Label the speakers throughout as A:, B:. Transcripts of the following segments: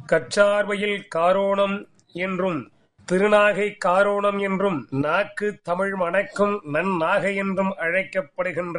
A: கற்றார்வையில் காரோணம் என்றும் திருநாகை காரோணம் என்றும் நாக்கு தமிழ் மணக்கும் நன்னாகை என்றும் அழைக்கப்படுகின்ற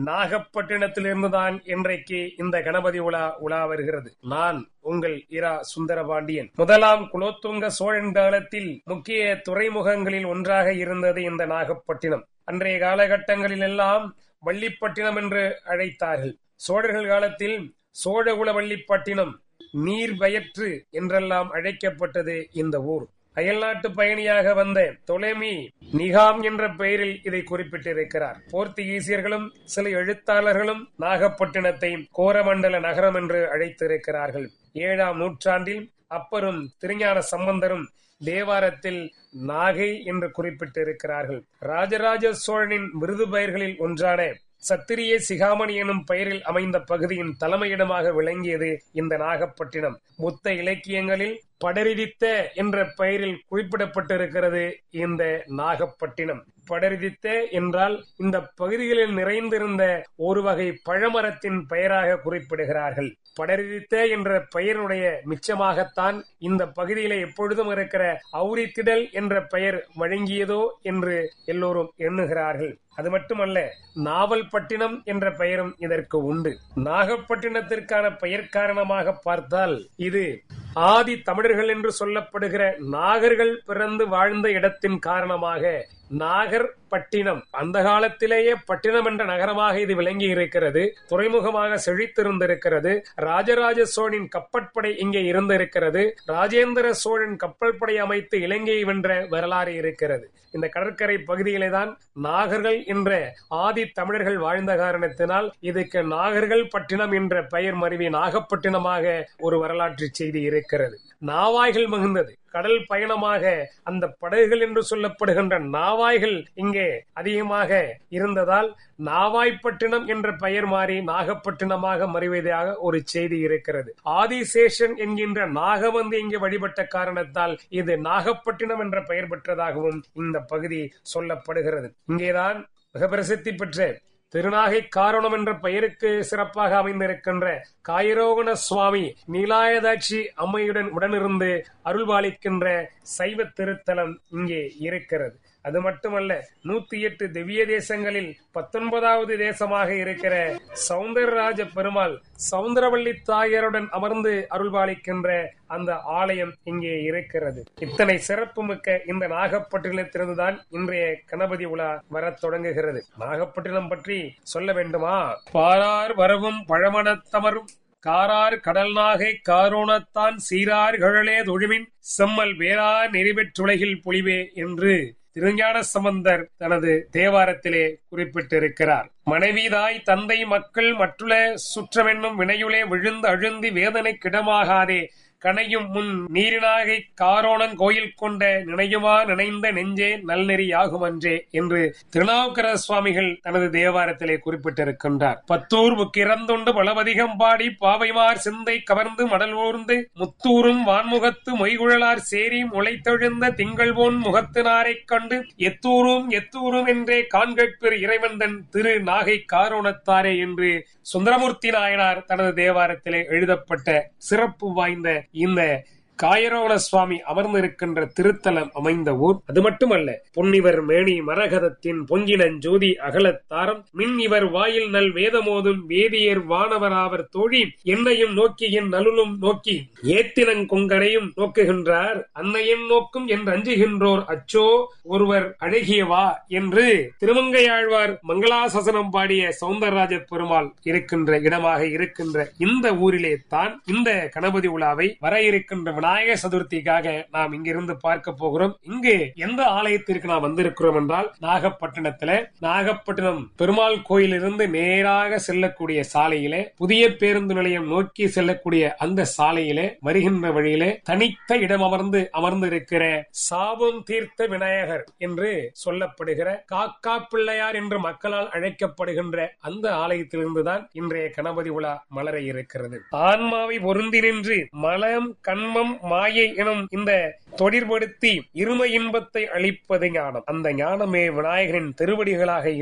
A: நாகப்பட்டினத்திலிருந்துதான் இன்றைக்கு இந்த கணபதி உலா உலா வருகிறது நான் உங்கள் இரா சுந்தரபாண்டியன் முதலாம் குலோத்துங்க சோழன் காலத்தில் முக்கிய துறைமுகங்களில் ஒன்றாக இருந்தது இந்த நாகப்பட்டினம் அன்றைய காலகட்டங்களில் எல்லாம் வள்ளிப்பட்டினம் என்று அழைத்தார்கள் சோழர்கள் காலத்தில் சோழகுல வள்ளிப்பட்டினம் நீர் வயற்று என்றெல்லாம் அழைக்கப்பட்டது இந்த ஊர் அயல்நாட்டு பயணியாக வந்த தொலைமி நிகாம் என்ற பெயரில் இதை குறிப்பிட்டிருக்கிறார் போர்த்துகீசியர்களும் சில எழுத்தாளர்களும் நாகப்பட்டினத்தை கோரமண்டல நகரம் என்று அழைத்திருக்கிறார்கள் ஏழாம் நூற்றாண்டில் அப்பரும் திருஞான சம்பந்தரும் தேவாரத்தில் நாகை என்று குறிப்பிட்டிருக்கிறார்கள் ராஜராஜ சோழனின் விருது பெயர்களில் ஒன்றான சத்திரிய சிகாமணி எனும் பெயரில் அமைந்த பகுதியின் தலைமையிடமாக விளங்கியது இந்த நாகப்பட்டினம் புத்த இலக்கியங்களில் படரிதித்த என்ற பெயரில் குறிப்பிடப்பட்டிருக்கிறது இந்த நாகப்பட்டினம் படரிதித்த என்றால் இந்த பகுதிகளில் நிறைந்திருந்த ஒரு வகை பழமரத்தின் பெயராக குறிப்பிடுகிறார்கள் படரிதித்த என்ற பெயருடைய மிச்சமாகத்தான் இந்த பகுதியில எப்பொழுதும் இருக்கிற அவுரித்திடல் என்ற பெயர் வழங்கியதோ என்று எல்லோரும் எண்ணுகிறார்கள் அது மட்டுமல்ல நாவல்பட்டினம் என்ற பெயரும் இதற்கு உண்டு நாகப்பட்டினத்திற்கான பெயர் காரணமாக பார்த்தால் இது ஆதி தமிழர்கள் என்று சொல்லப்படுகிற நாகர்கள் பிறந்து வாழ்ந்த இடத்தின் காரணமாக நாகர் பட்டினம் அந்த காலத்திலேயே பட்டினம் என்ற நகரமாக இது விளங்கி இருக்கிறது துறைமுகமாக செழித்திருந்திருக்கிறது ராஜராஜ சோழனின் கப்பற்படை இங்கே இருந்திருக்கிறது ராஜேந்திர சோழன் கப்பல் படை அமைத்து இலங்கையை வென்ற வரலாறு இருக்கிறது இந்த கடற்கரை பகுதியிலே தான் நாகர்கள் என்ற ஆதி தமிழர்கள் வாழ்ந்த காரணத்தினால் இதுக்கு நாகர்கள் பட்டினம் என்ற பெயர் மருவி நாகப்பட்டினமாக ஒரு வரலாற்று செய்தி இருக்கிறது நாவாய்கள் மிகுந்தது கடல் பயணமாக அந்த படகுகள் என்று சொல்லப்படுகின்ற நாவாய்கள் இங்கே அதிகமாக இருந்ததால் நாவாய்ப்பட்டினம் என்ற பெயர் மாறி நாகப்பட்டினமாக மறைவதாக ஒரு செய்தி இருக்கிறது ஆதிசேஷன் என்கின்ற நாகவந்து இங்கே வழிபட்ட காரணத்தால் இது நாகப்பட்டினம் என்ற பெயர் பெற்றதாகவும் இந்த பகுதி சொல்லப்படுகிறது இங்கேதான் மிக பிரசித்தி பெற்ற திருநாகை காரணம் என்ற பெயருக்கு சிறப்பாக அமைந்திருக்கின்ற காயிரோகண சுவாமி நீலாயதாட்சி அம்மையுடன் உடனிருந்து அருள்பாலிக்கின்ற சைவ திருத்தலம் இங்கே இருக்கிறது அது மட்டுமல்ல நூத்தி எட்டு திவ்ய தேசங்களில் பத்தொன்பதாவது தேசமாக இருக்கிற சவுந்தரராஜ பெருமாள் சவுந்தரவள்ளி தாயருடன் அமர்ந்து அருள்பாலிக்கின்ற அந்த ஆலயம் இங்கே இருக்கிறது இத்தனை சிறப்புமிக்க இந்த நாகப்பட்டினத்திலிருந்துதான் இன்றைய கணபதி உலா வரத் தொடங்குகிறது நாகப்பட்டினம் பற்றி சொல்ல வேண்டுமா பாரார் வரவும் பழமணத்தமரும் காரார் கடல் நாகை காரோணத்தான் சீரார் கழலே தொழுமின் செம்மல் வேறார் நெறிபெற்றுலகில் பொலிவே என்று திருஞான சம்பந்தர் தனது தேவாரத்திலே குறிப்பிட்டிருக்கிறார் மனைவிதாய் தந்தை மக்கள் மற்றுள்ள சுற்றமென்னும் வினையுளே விழுந்து அழுந்தி வேதனை கிடமாகாதே கனையும் முன் நீரினாகை காரோணம் கோயில் கொண்ட நினையுமா நினைந்த நெஞ்சே நல்நெறியாகும் அன்றே என்று திருநாவுக்கர சுவாமிகள் தனது தேவாரத்திலே குறிப்பிட்டிருக்கின்றார் பத்தூர் முக்கிறந்துண்டு பலவதிகம் பாடி பாவைமார் சிந்தை கவர்ந்து மடல் ஊர்ந்து முத்தூரும் வான்முகத்து மொய்குழலார் சேரி முளைத்தெழுந்த திங்கள் போன் முகத்தினாரைக் கண்டு எத்தூரும் எத்தூரும் என்றே காண்கட்பெரு இறைவந்தன் திரு நாகை காரோணத்தாரே என்று சுந்தரமூர்த்தி நாயனார் தனது தேவாரத்திலே எழுதப்பட்ட சிறப்பு வாய்ந்த இந்த காயரோண சுவாமி அமர்ந்திருக்கின்ற திருத்தலம் அமைந்த ஊர் அது மட்டுமல்ல பொன்னிவர் மேனி மரகதத்தின் பொங்கினன் ஜோதி அகலத்தாரம் மின் இவர் வாயில் நல் வேதமோதும் வேதியர் வானவராவர் தோழி என்னையும் நோக்கி என் நலுலும் நோக்கி ஏத்தினங் கொங்கனையும் நோக்குகின்றார் அன்னையும் நோக்கும் என்று அஞ்சுகின்றோர் அச்சோ ஒருவர் அழகியவா என்று திருமங்கையாழ்வார் மங்களாசசனம் பாடிய சவுந்தரராஜ பெருமாள் இருக்கின்ற இடமாக இருக்கின்ற இந்த ஊரிலே தான் இந்த கணபதி உலாவை வர இருக்கின்ற விநாயக சதுர்த்திக்காக நாம் இங்கிருந்து பார்க்க போகிறோம் இங்கு எந்த ஆலயத்திற்கு நாம் வந்திருக்கிறோம் என்றால் நாகப்பட்டினத்துல நாகப்பட்டினம் பெருமாள் கோயிலிருந்து நேராக செல்லக்கூடிய சாலையிலே புதிய பேருந்து நிலையம் நோக்கி செல்லக்கூடிய அந்த சாலையிலே வருகின்ற வழியிலே தனித்த இடம் அமர்ந்து அமர்ந்து இருக்கிற சாபம் தீர்த்த விநாயகர் என்று சொல்லப்படுகிற காக்கா பிள்ளையார் என்று மக்களால் அழைக்கப்படுகின்ற அந்த ஆலயத்திலிருந்துதான் இன்றைய கணபதி உலா மலர இருக்கிறது ஆன்மாவை பொருந்தி நின்று மலம் கண்மம் மாயை எனும் இந்த தொடர்படுத்தி இரும இன்பத்தை அளிப்பது ஞானம் அந்த ஞானமே விநாயகரின் திருவடிகளாக